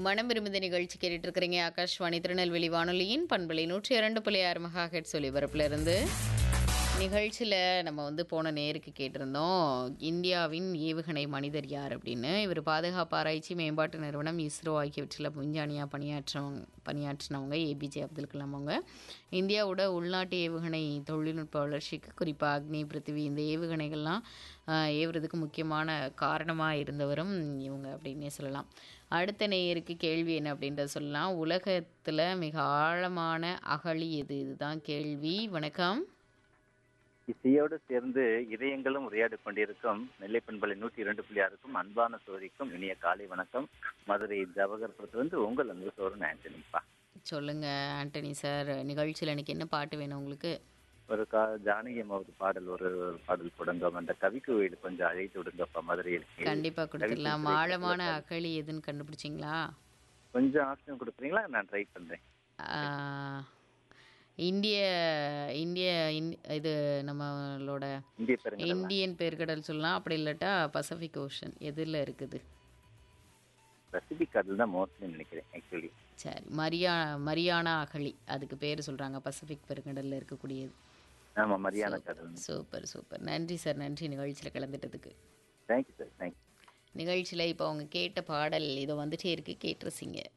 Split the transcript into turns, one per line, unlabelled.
மனம் விரும்புத நிகழ்ச்சி கேட்டுட்டு இருக்கிறீங்க ஆகாஷ்வாணி திருநெல்வேலி வானொலியின் பண்பலை நூற்றி இரண்டு புள்ளி ஆறு மெகா ஹெட் ஒலிபரப்புல இருந்து நிகழ்ச்சியில் நம்ம வந்து போன நேருக்கு கேட்டிருந்தோம் இந்தியாவின் ஏவுகணை மனிதர் யார் அப்படின்னு இவர் பாதுகாப்பு ஆராய்ச்சி மேம்பாட்டு நிறுவனம் இஸ்ரோ ஆகியவற்றில் விஞ்ஞானியாக பணியாற்றவங்க பணியாற்றினவங்க ஏபிஜே அப்துல் கலாம் அவங்க இந்தியாவோட உள்நாட்டு ஏவுகணை தொழில்நுட்ப வளர்ச்சிக்கு குறிப்பாக அக்னி பிருத்திவி இந்த ஏவுகணைகள்லாம் ஆஹ், ஏவுறதுக்கு முக்கியமான காரணமாக இருந்தவரும் இவங்க அப்படின்னே சொல்லலாம் அடுத்த நேயருக்கு கேள்வி என்ன அப்படின்றத சொல்லலாம் உலகத்தில் மிக ஆழமான அகழி எது இதுதான் கேள்வி வணக்கம்
இசையோடு சேர்ந்து இதயங்களும் உரையாடிக் கொண்டிருக்கும் நெல்லை பண்பலை நூற்றி இரண்டு புள்ளி ஆறுக்கும் அன்பான சோரிக்கும் இனிய காலை வணக்கம் மதுரை ஜவஹர்புரத்து வந்து உங்கள் அன்பு சோரன் ஆண்டனிப்பா
சொல்லுங்க ஆண்டனி சார் நிகழ்ச்சியில் எனக்கு என்ன பாட்டு வேணும் உங்களுக்கு
ஒரு கா ஜானகி அம்மா ஒரு பாடல் ஒரு ஒரு பாடல் கொடுங்க அந்த கவிக்கு வீடு கொஞ்சம் அழைத்து விடுங்கப்பா மதுரையில்
கண்டிப்பா கொடுத்துடலாம் ஆழமான அகழி எதுன்னு கண்டுபிடிச்சிங்களா
கொஞ்சம் ஆப்ஷன் கொடுக்குறீங்களா நான் ட்ரை பண்றேன்
ஆஹ், இந்திய இந்திய இந்- இது நம்மளோட
இந்திய பெருங்கடல்
இந்தியன் பெருங்கடல் சொல்லலாம் அப்படி இல்லாட்டா பசிபிக் ஓஷன் எதில் இருக்குது
பசிபிக் கடல் தான் மோஸ்ட்லி நினைக்கிறேன் ஆக்சுவலி
சரி மரியா மரியானா அகழி அதுக்கு பேர் சொல்றாங்க பசிபிக் பெருங்கடல்ல இருக்கக்கூடியது
ஆமா மரியாதை கடல்
சூப்பர் சூப்பர் நன்றி சார் நன்றி நிகழ்ச்சியில் கலந்துட்டதுக்கு
தேங்க்யூ சார் தேங்க்யூ
நிகழ்ச்சியில் இப்போ அவங்க கேட்ட பாடல் இதோ வந்துட்டே இருக்கு கேட்டுருசிங்க